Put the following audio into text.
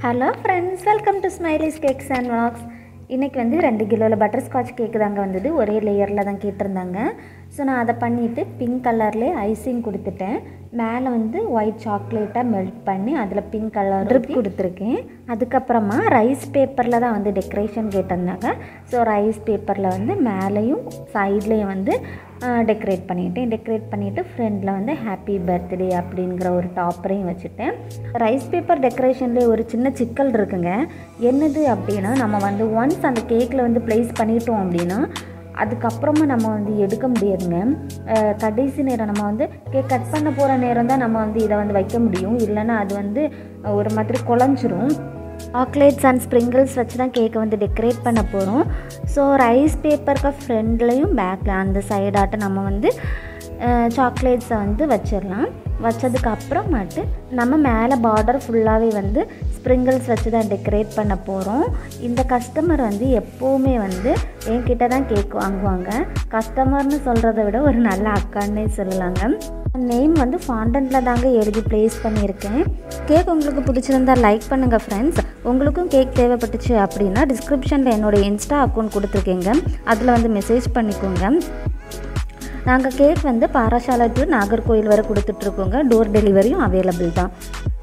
hello friends welcome to smileys cakes and bakes இன்றைக்கி வந்து ரெண்டு கிலோவில் பட்டர் ஸ்காட்ச் கேக்கு தாங்க வந்தது ஒரே லேயரில் தான் கேட்டிருந்தாங்க ஸோ நான் அதை பண்ணிவிட்டு பிங்க் கலர்லேயே ஐசிங் கொடுத்துட்டேன் மேலே வந்து ஒயிட் சாக்லேட்டாக மெல்ட் பண்ணி அதில் பிங்க் கலர் ட்ரிப் கொடுத்துருக்கேன் அதுக்கப்புறமா ரைஸ் பேப்பரில் தான் வந்து டெக்கரேஷன் கேட்டிருந்தாங்க ஸோ ரைஸ் பேப்பரில் வந்து மேலேயும் சைட்லேயும் வந்து டெக்கரேட் பண்ணிட்டேன் டெக்கரேட் பண்ணிவிட்டு ஃப்ரெண்டில் வந்து ஹாப்பி பர்த்டே அப்படிங்கிற ஒரு டாப்பரையும் வச்சுட்டேன் ரைஸ் பேப்பர் டெக்கரேஷன்லேயே ஒரு சின்ன சிக்கல் இருக்குங்க என்னது அப்படின்னா நம்ம வந்து ஒன்ஸ் அந்த கேக்கில் வந்து ப்ளேஸ் பண்ணிட்டோம் அப்படின்னா அதுக்கப்புறமா நம்ம வந்து எடுக்க முடியாதுங்க அஹ் கடைசி நேரம் நம்ம வந்து கேக் கட் பண்ண போகிற நேரம் தான் நம்ம வந்து இதை வந்து வைக்க முடியும் இல்லைன்னா அது வந்து ஒரு மாதிரி குழஞ்சிரும் சாக்லேட்ஸ் அண்ட் ஸ்ப்ரிங்கிள்ஸ் வச்சு தான் கேக்கை வந்து டெக்கரேட் பண்ண போகிறோம் ஸோ ரைஸ் பேப்பருக்கு ஃப்ரண்ட்லேயும் பேக்கில் அந்த சைடாட்ட நம்ம வந்து சாக்லேட்ஸை வந்து வச்சிடலாம் வச்சதுக்கு அப்புறமாட்டு நம்ம மேலே பார்டர் ஃபுல்லாகவே வந்து ஸ்ப்ரிங்கிள்ஸ் வச்சு தான் டெக்கரேட் பண்ண போகிறோம் இந்த கஸ்டமர் வந்து எப்போவுமே வந்து என்கிட்ட தான் கேக் வாங்குவாங்க கஸ்டமர்னு சொல்கிறத விட ஒரு நல்ல அக்கான்னே சொல்லலாங்க நேம் வந்து ஃபாண்டன்ட்டில் தாங்க எழுதி ப்ளேஸ் பண்ணியிருக்கேன் கேக் உங்களுக்கு பிடிச்சிருந்தா லைக் பண்ணுங்கள் ஃப்ரெண்ட்ஸ் உங்களுக்கும் கேக் தேவைப்பட்டுச்சு அப்படின்னா டிஸ்கிரிப்ஷனில் என்னோடய இன்ஸ்டா அக்கௌண்ட் கொடுத்துருக்கேங்க அதில் வந்து மெசேஜ் பண்ணிக்கோங்க நாங்கள் கேக் வந்து பாராசாலை டு நாகர்கோயில் வரை கொடுத்துட்ருக்கோங்க டோர் டெலிவரியும் அவைலபிள் தான்